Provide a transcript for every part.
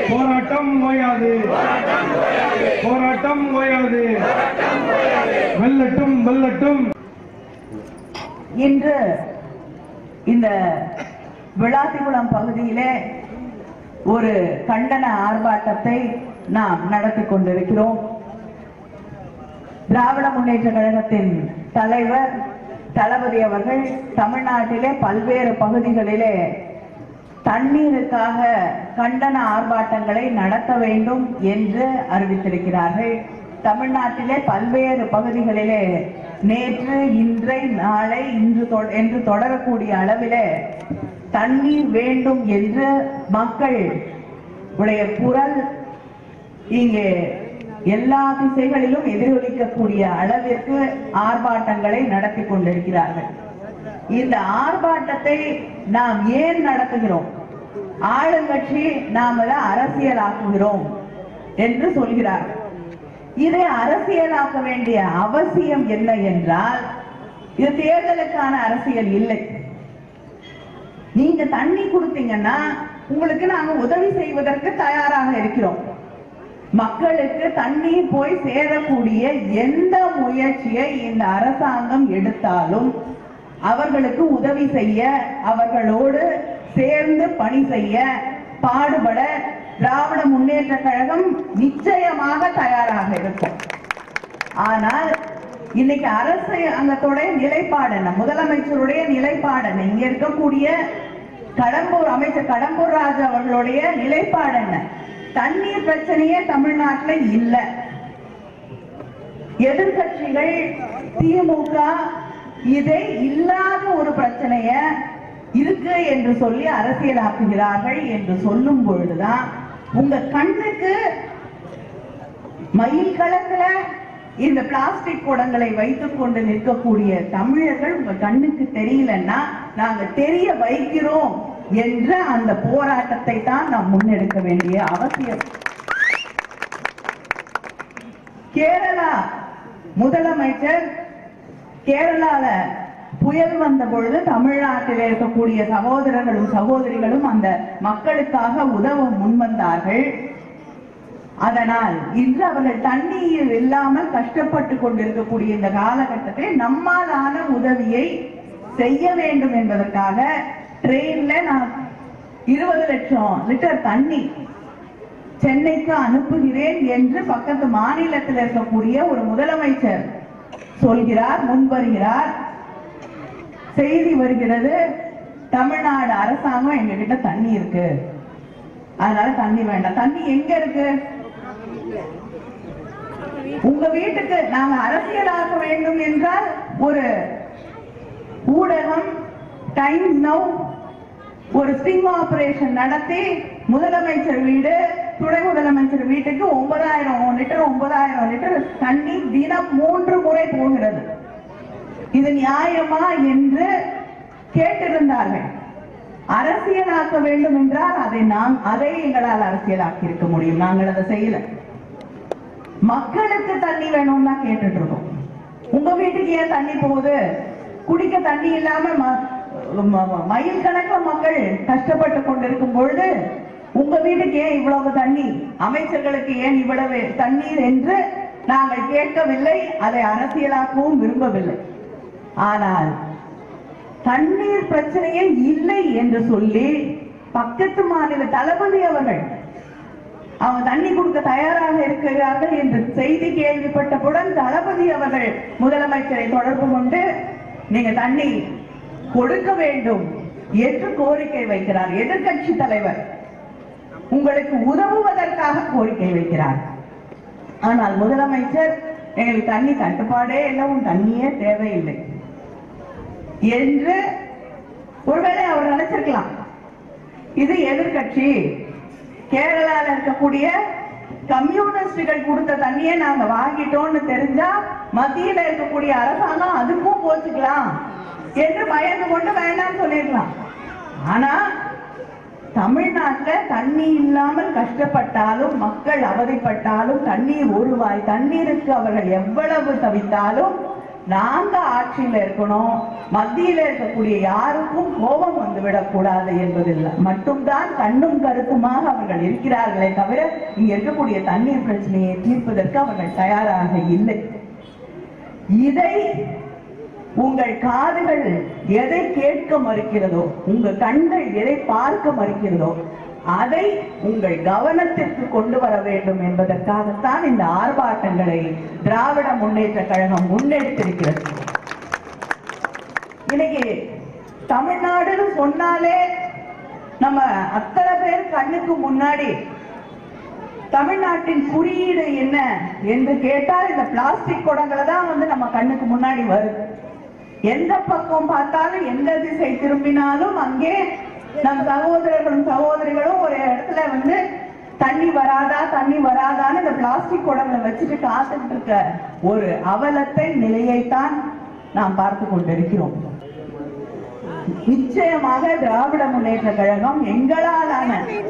போராட்டம் ஓயாது போராட்டம் ஓயாது வெல்லட்டும் வெல்லட்டும் இன்று இந்த விளாத்திகுளம் பகுதியிலே ஒரு கண்டன ஆர்ப்பாட்டத்தை நாம் நடத்தி கொண்டிருக்கிறோம் திராவிட முன்னேற்ற கழகத்தின் தலைவர் தளபதி அவர்கள் தமிழ்நாட்டிலே பல்வேறு பகுதிகளிலே தண்ணீருக்காக கண்டன ஆர்ப்பாட்டங்களை நடத்த வேண்டும் என்று அறிவித்திருக்கிறார்கள் தமிழ்நாட்டிலே பல்வேறு பகுதிகளிலே நேற்று இன்றை நாளை இன்று தொ- என்று தொடரக்கூடிய அளவிலே தண்ணீர் வேண்டும் என்று மக்கள் உடைய குரல் இங்கே எல்லா திசைகளிலும் எதிரொலிக்கக்கூடிய அளவிற்கு ஆர்ப்பாட்டங்களை நடத்தி கொண்டிருக்கிறார்கள் இந்த ஆர்ப்பாட்டத்தை நாம் ஏன் நடத்துகிறோம் ஆளுங்கட்சி நாம் அதை அரசியலாக்குகிறோம் என்று சொல்கிறார்கள் இதை அரசியலாக்க வேண்டிய அவசியம் என்ன என்றால் இது தேர்தலுக்கான அரசியல் இல்லை நீங்க தண்ணி கொடுத்தீங்கன்னா உங்களுக்கு நாங்க உதவி செய்வதற்கு தயாராக இருக்கிறோம் மக்களுக்கு தண்ணீர் போய் சேரக்கூடிய எந்த முயற்சியை இந்த அரசாங்கம் எடுத்தாலும் அவர்களுக்கு உதவி செய்ய அவர்களோடு சேர்ந்து பணி செய்ய பாடுபட திராவிட முன்னேற்ற கழகம் நிச்சயமாக தயாராக இருக்கும் ஆனால் இன்னைக்கு அரசு அங்கத்தோடைய நிலைப்பாடு என்ன முதலமைச்சருடைய நிலைப்பாடு என்ன இங்க இருக்கக்கூடிய கடம்பூர் அமைச்சர் கடம்பூர் ராஜு அவர்களுடைய நிலைப்பாடு என்ன தண்ணீர் பிரச்சனையே தமிழ்நாட்டுல இல்ல எதிர்கட்சிகள் திமுக இதை இல்லாத ஒரு பிரச்சனைய இருக்கு என்று சொல்லி அரசியலாக்குகிறார்கள் என்று சொல்லும் பொழுதுதான் உங்க கண்ணுக்கு மயில் கலத்துல இந்த பிளாஸ்டிக் குடங்களை வைத்துக் கொண்டு நிற்கக்கூடிய தமிழர்கள் உங்க கண்ணுக்கு தெரியலன்னா நாங்க தெரிய வைக்கிறோம் என்ற அந்த போராட்டத்தை தான் நாம் முன்னெடுக்க வேண்டிய அவசியம் கேரளா முதலமைச்சர் கேரளால புயல் வந்த பொழுது தமிழ்நாட்டில் இருக்கக்கூடிய சகோதரர்களும் சகோதரிகளும் அந்த மக்களுக்காக உதவ முன்வந்தார்கள் அதனால் இன்று அவர்கள் தண்ணீர் இல்லாமல் கஷ்டப்பட்டு கொண்டிருக்கக்கூடிய இந்த காலகட்டத்தில் நம்மாலான உதவியை செய்ய வேண்டும் என்பதற்காக ட்ரெயின்ல நான் இருபது லட்சம் லிட்டர் தண்ணி சென்னைக்கு அனுப்புகிறேன் என்று பக்கத்து மாநிலத்தில் இருக்கக்கூடிய ஒரு முதலமைச்சர் சொல்கிறார் முன்வருகிறார் செய்தி வருகிறது தமிழ்நாடு அரசாங்கம் எங்க கிட்ட தண்ணி இருக்கு அதனால தண்ணி வேண்டாம் தண்ணி எங்க இருக்கு உங்க வீட்டுக்கு நாங்க அரசியலாக்க வேண்டும் என்றால் ஒரு ஊடகம் டைம்ஸ் நவ் ஒரு ஸ்டிங் ஆபரேஷன் நடத்தி முதலமைச்சர் வீடு துணை முதலமைச்சர் வீட்டுக்கு ஒன்பதாயிரம் லிட்டர் ஒன்பதாயிரம் லிட்டர் தண்ணி தினம் மூன்று முறை போகிறது இது நியாயமா என்று கேட்டிருந்தார்கள் அரசியலாக்க வேண்டும் என்றால் அதை நாம் அதை எங்களால் அரசியலாக்கி இருக்க முடியும் நாங்கள் அதை செய்யல மக்களுக்கு தண்ணி வேணும்னு தான் கேட்டுட்டு இருக்கோம் உங்க வீட்டுக்கு ஏன் தண்ணி போகுது குடிக்க தண்ணி இல்லாம ம- ம- ம- மயில் கணக்குல மக்கள் கஷ்டப்பட்டு கொண்டிருக்கும் பொழுது உங்க வீட்டுக்கு ஏன் இவ்வளவு தண்ணி அமைச்சர்களுக்கு ஏன் இவ்வளவு தண்ணீர் என்று நாங்கள் கேட்கவில்லை அதை அரசியலாக்கவும் விரும்பவில்லை ஆனால் தண்ணீர் பிரச்சனையே இல்லை என்று சொல்லி பக்கத்து மாநில தளபதி அவர்கள் அவங்க தண்ணி கொடுக்க தயாராக இருக்கிறார்கள் என்று செய்தி கேள்விப்பட்டவுடன் தளபதி அவர்கள் முதலமைச்சரை தொடர்பு கொண்டு நீங்க தண்ணி கொடுக்க வேண்டும் என்று கோரிக்கை வைக்கிறார் எதிர்க்கட்சி தலைவர் உங்களுக்கு உதவுவதற்காக கோரிக்கை வைக்கிறார் ஆனால் முதலமைச்சர் எங்களுக்கு தண்ணி தட்டுப்பாடே இல்லை உன் தண்ணியே தேவையில்லை என்று ஒருவேளை அவர் நினைச்சிருக்கலாம் இது எதிர்க்கட்சி கேரளால இருக்கக்கூடிய கம்யூனிஸ்டுகள் கொடுத்த தண்ணியை நாங்க வாங்கிட்டோம்னு தெரிஞ்சா மத்தியில இருக்கக்கூடிய அரசாங்கம் அதுக்கும் போச்சுக்கலாம் என்று பயந்து கொண்டு வேண்டாம்னு சொல்லிருக்கலாம் ஆனா தமிழ்நாட்டுல தண்ணி இல்லாமல் கஷ்டப்பட்டாலும் மக்கள் அவதிப்பட்டாலும் தண்ணீர் ஒரு வாய் தண்ணீருக்கு அவர்கள் எவ்வளவு தவித்தாலும் நாங்க ஆட்சியில இருக்கணும் மத்தியில இருக்கக்கூடிய யாருக்கும் கோபம் வந்து விடக்கூடாது என்பதில் மட்டும்தான் கண்ணும் கருத்துமாக அவர்கள் இருக்கிறார்களே தவிர இங்க இருக்கக்கூடிய தண்ணீர் பிரச்சனையை தீர்ப்பதற்கு அவர்கள் தயாராக இல்லை இதை உங்கள் காதுகள் எதை கேட்க மறுக்கிறதோ உங்க கண்கள் எதை பார்க்க மறுக்கிறதோ அதை உங்கள் கவனத்திற்கு கொண்டு வர வேண்டும் என்பதற்காகத்தான் இந்த ஆர்ப்பாட்டங்களை திராவிட முன்னேற்ற கழகம் முன்னெடுத்திருக்கிறது இன்னைக்கு தமிழ்நாடுன்னு சொன்னாலே நம்ம அத்தனை பேர் கண்ணுக்கு முன்னாடி தமிழ்நாட்டின் குறியீடு என்ன என்று கேட்டால் இந்த பிளாஸ்டிக் குடங்களை தான் வந்து நம்ம கண்ணுக்கு முன்னாடி வருது எந்த பக்கம் பார்த்தாலும் எந்த திசை திரும்பினாலும் அங்கே நம் சகோதரர்களும் சகோதரிகளும் ஒரு இடத்துல வந்து தண்ணி வராதா தண்ணி வராதான்னு இந்த பிளாஸ்டிக் குடங்களை வச்சுட்டு காத்துட்டு இருக்க ஒரு அவலத்தை நிலையைத்தான் நாம் பார்த்து கொண்டிருக்கிறோம் நிச்சயமாக திராவிட முன்னேற்ற கழகம் எங்களாலான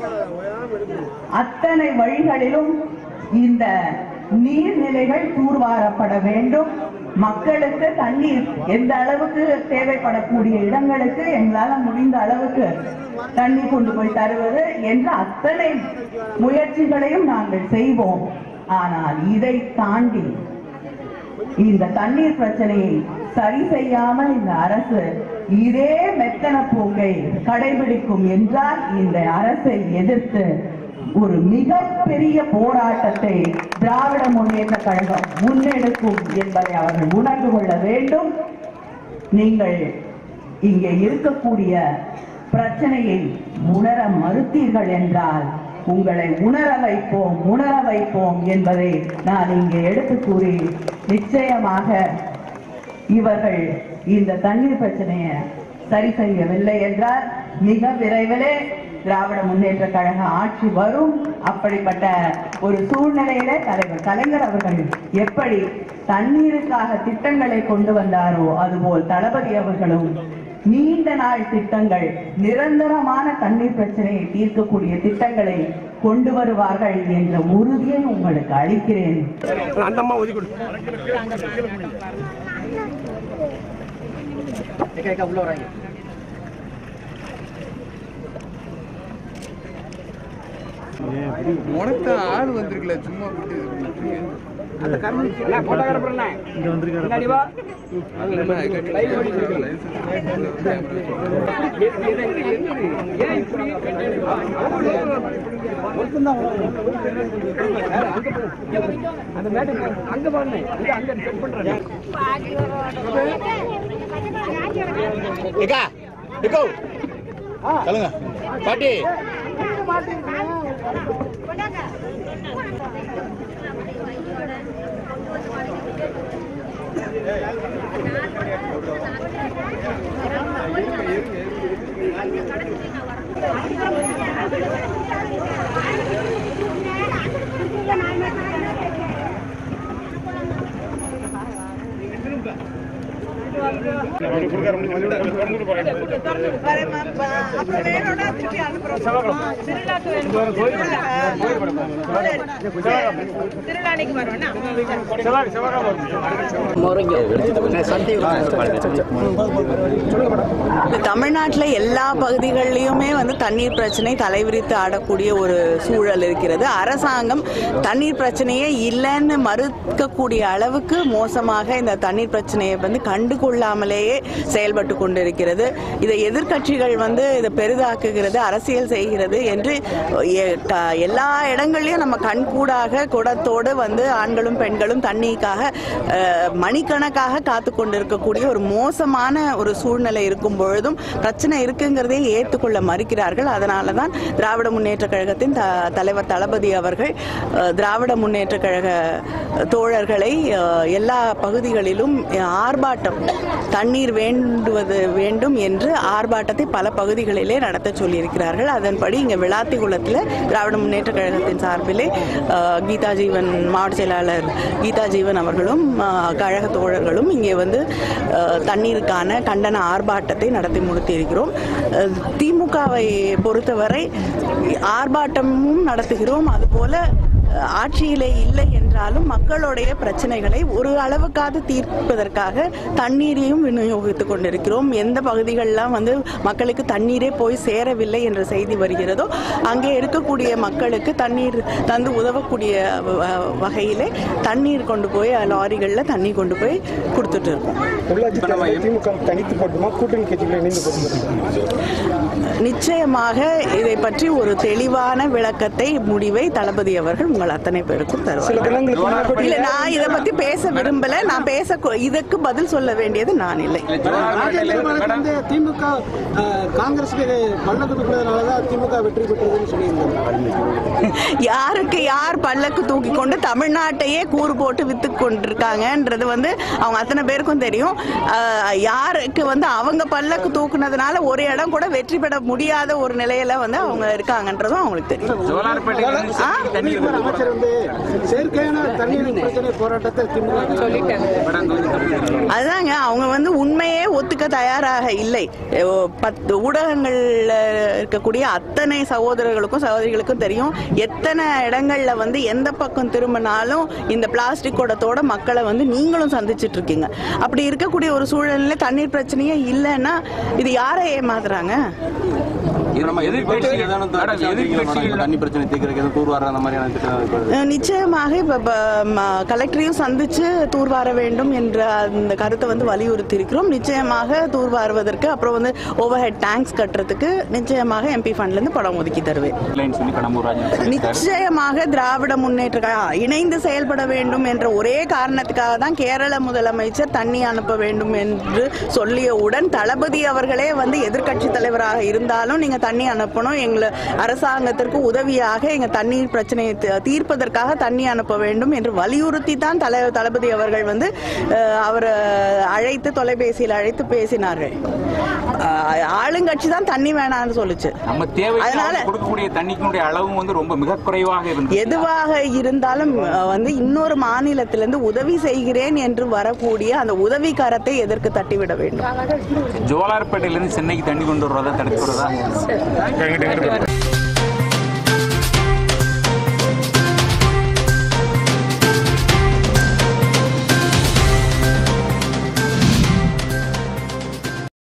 அத்தனை வழிகளிலும் இந்த நீர்நிலைகள் தூர்வாரப்பட வேண்டும் மக்களுக்கு தண்ணீர் எந்த அளவுக்கு தேவைப்படக்கூடிய இடங்களுக்கு எங்களால முடிந்த அளவுக்கு தண்ணி கொண்டு போய் தருவது என்ற அத்தனை முயற்சிகளையும் நாங்கள் செய்வோம் ஆனால் இதை தாண்டி இந்த தண்ணீர் பிரச்சனையை சரி செய்யாமல் இந்த அரசு இதே மெத்தன போக்கை கடைபிடிக்கும் என்றால் இந்த அரசை எதிர்த்து ஒரு மிகப்பெரிய போராட்டத்தை திராவிட முன்னேற்ற கழகம் முன்னெடுக்கும் என்பதை அவர்கள் உணர்ந்து கொள்ள வேண்டும் நீங்கள் இங்கே இருக்கக்கூடிய பிரச்சனையை உணர மறுத்தீர்கள் என்றால் உங்களை உணர வைப்போம் உணர வைப்போம் என்பதை நான் இங்கே எடுத்து கூறி நிச்சயமாக இவர்கள் இந்த தண்ணீர் பிரச்சனையை சரி செய்யவில்லை என்றால் மிக விரைவிலே திராவிட முன்னேற்ற கழக ஆட்சி வரும் அப்படிப்பட்ட ஒரு சூழ்நிலையில தலைவர் கலைஞர் அவர்கள் எப்படி தண்ணீருக்காக திட்டங்களை கொண்டு வந்தாரோ அதுபோல் தளபதி அவர்களும் நீண்ட நாள் திட்டங்கள் நிரந்தரமான தண்ணீர் பிரச்சனையை தீர்க்கக்கூடிய திட்டங்களை கொண்டு வருவார்கள் என்ற உறுதியை உங்களுக்கு அளிக்கிறேன் அந்த அம்மா ஒதுக்கி கொடு உள்ள வராங்க உனக்கு ஆள் வந்திருக்கல சும்மா விட்டு அந்த கருணை எல்லாம் போட்டோகிராஃபர் பண்ண இங்க வந்திருக்காரு வா லைவ் ஓடிட்டு ஏன் இப்படி அந்த மேட்டு அங்க பாருங்க இங்க அங்க செட் பண்றேன் ஏக்கா ஏக்கோ சொல்லுங்க பாட்டி தமிழ்நாட்டில் எல்லா பகுதிகளிலுமே வந்து தண்ணீர் பிரச்சனை தலைவிரித்து ஆடக்கூடிய ஒரு சூழல் இருக்கிறது அரசாங்கம் தண்ணீர் பிரச்சனையே இல்லைன்னு மறுக்கக்கூடிய அளவுக்கு மோசமாக இந்த தண்ணீர் பிரச்சனையை வந்து கண்டுகொள்ளாமலேயே செயல்பட்டு கொண்டிருக்கிறது இதை எதிர்க்கட்சிகள் வந்து இதை பெரிதாக்குகிறது அரசியல் செய்கிறது என்று எ- க- எல்லா இடங்கள்லையும் நம்ம கண்கூடாக குடத்தோடு வந்து ஆண்களும் பெண்களும் தண்ணிக்காக அஹ், மணிக்கணக்காக காத்து கொண்டிருக்கக்கூடிய ஒரு மோசமான ஒரு சூழ்நிலை இருக்கும் பொழுதும் பிரச்சனை இருக்குங்கிறதே ஏற்றுக்கொள்ள மறுக்கிறார்கள் அதனால தான் திராவிட முன்னேற்ற கழகத்தின் த தலைவர் தளபதி அவர்கள் அஹ், திராவிட முன்னேற்ற கழக தோழர்களை அஹ், எல்லா பகுதிகளிலும் அஹ், ஆர்ப்பாட்டம் தண்ணீர் வேண்டுவது வேண்டும் என்று ஆர்ப்பாட்டத்தை பல பகுதிகளிலே நடத்த சொல்லியிருக்கிறார்கள் அதன்படி இங்கே விளாத்திக்குளத்தில் திராவிட முன்னேற்ற கழகத்தின் சார்பிலே அஹ், கீதா ஜீவன் மாவட்ட செயலாளர் கீதா ஜீவன் அவர்களும் அஹ், கழக தோழர்களும் இங்கே வந்து அஹ், தண்ணீருக்கான கண்டன ஆர்ப்பாட்டத்தை நடத்தி முடித்திருக்கிறோம் அஹ், திமுகவை பொறுத்தவரை ஆர்ப்பாட்டமும் நடத்துகிறோம் அதுபோல அஹ், ஆட்சியிலே இல்லை என்றாலும் மக்களுடைய பிரச்சனைகளை ஒரு அளவுக்காவது தீர்ப்பதற்காக தண்ணீரையும் விநியோகித்துக் கொண்டிருக்கிறோம் எந்த பகுதிகளெல்லாம் வந்து மக்களுக்கு தண்ணீரே போய் சேரவில்லை என்ற செய்தி வருகிறதோ அங்கே இருக்கக்கூடிய மக்களுக்கு தண்ணீர் தந்து உதவக்கூடிய வ- வகையிலே தண்ணீர் கொண்டு போய் லாரிகளில் தண்ணி கொண்டு போய் கொடுத்துட்டு இருக்கோம் உள்ளாட்சி தேர்தலை திமுக தனித்து போட்டுமா கூட்டணி கட்சிகளை இணைந்து போட்டுமா நிச்சயமாக இதை பற்றி ஒரு தெளிவான விளக்கத்தை முடிவை தளபதி அவர்கள் உங்கள் அத்தனை பேருக்கும் சில தருவார் தினங்களுக்கு முன்னாடி இல்ல நான் இதை பத்தி பேச விரும்பல நான் பேச கு- இதுக்கு பதில் சொல்ல வேண்டியது நான் இல்லை வந்து திமுக அஹ், காங்கிரஸுக்கு பள்ளத்து கொடுக்கறதுனாலதான் திமுக வெற்றி பெற்றதுன்னு சொல்லியிருந்தாங்க யாருக்கு யார் பல்லக்கு தூக்கி கொண்டு தமிழ்நாட்டையே கூறு போட்டு வித்து கொண்டிருக்காங்கன்றது வந்து அவங்க அத்தனை பேருக்கும் தெரியும் ஆஹ், யாருக்கு வந்து அவங்க பல்லக்கு தூக்குனதுனால ஒரு இடம் கூட வெற்றி பெற முடியாத ஒரு நிலையில வந்து அவங்க இருக்காங்கன்றதும் அவங்களுக்கு தெரியும் ஆ? அமைச்சர் வந்து செயற்கையான தண்ணீர் பிரச்சனை போராட்டத்தை திமுக சொல்லிட்டாங்க அதுதாங்க அவங்க வந்து உண்மையே ஒத்துக்க தயாராக இல்லை ஓ, பத்து ஊடகங்கள்ல இருக்கக்கூடிய அத்தனை சகோதரர்களுக்கும் சகோதரிகளுக்கும் தெரியும் எத்தனை இடங்கள்ல வந்து எந்த பக்கம் திரும்பினாலும் இந்த பிளாஸ்டிக் குடத்தோட மக்களை வந்து நீங்களும் சந்திச்சிட்டு இருக்கீங்க அப்படி இருக்கக்கூடிய ஒரு சூழல்ல தண்ணீர் பிரச்சனையே இல்லைன்னா இது யாரை ஏமாத்துறாங்க எதிர்கட்சிகள் தானே எதிர்கட்சிகள் தண்ணி பிரச்சனை தீர்க்கறதுக்கு எதுவும் தூர்வார அந்த மாதிரியான திட்டம் இருக்கிறது அஹ் நிச்சயமாக இப்ப ப- ம- கலெக்டரையும் சந்திச்சு தூர்வார வேண்டும் என்ற அந்த கருத்தை வந்து வலியுறுத்தி இருக்கிறோம் நிச்சயமாக தூர்வாருவதற்கு அப்புறம் வந்து ஓவர் ஹெட் டேங்க்ஸ் கட்டுறதுக்கு நிச்சயமாக எம்பி ஃபண்ட்ல இருந்து பணம் ஒதுக்கி தருவேன் லைன் சொல்லி கடம்பூர் ராஜன் நிச்சயமாக திராவிட முன்னேற்ற கழகம் இணைந்து செயல்பட வேண்டும் என்ற ஒரே காரணத்துக்காக தான் கேரள முதலமைச்சர் தண்ணி அனுப்ப வேண்டும் என்று சொல்லியவுடன் தளபதி அவர்களே வந்து எதிர்க்கட்சி தலைவராக இருந்தாலும் நீங்க தண்ணி அனுப்பணும் எங்களை அரசாங்கத்திற்கு உதவியாக எங்க தண்ணீர் பிரச்சனையை தீ- தீர்ப்பதற்காக தண்ணி அனுப்ப வேண்டும் என்று வலியுறுத்தி தான் தல தளபதி அவர்கள் வந்து அஹ், அவரை அழைத்து தொலைபேசியில் அழைத்து பேசினார்கள் அஹ், ஆளுங்கட்சி தான் தண்ணி வேணாம்னு சொல்லுச்சு நம்ம தேவை அதனால- கொடுக்கக்கூடிய தண்ணிக்குடைய அளவும் வந்து ரொம்ப மிக குறைவாக இருந்தது எதுவாக இருந்தாலும் அஹ், வந்து இன்னொரு மாநிலத்திலிருந்து உதவி செய்கிறேன் என்று வரக்கூடிய அந்த உதவிக்காரத்தை எதற்கு தட்டிவிட வேண்டும் ஜோலார்பேட்டையிலிருந்து சென்னைக்கு தண்ணி கொண்டு வருவதா தடுக்கிறதா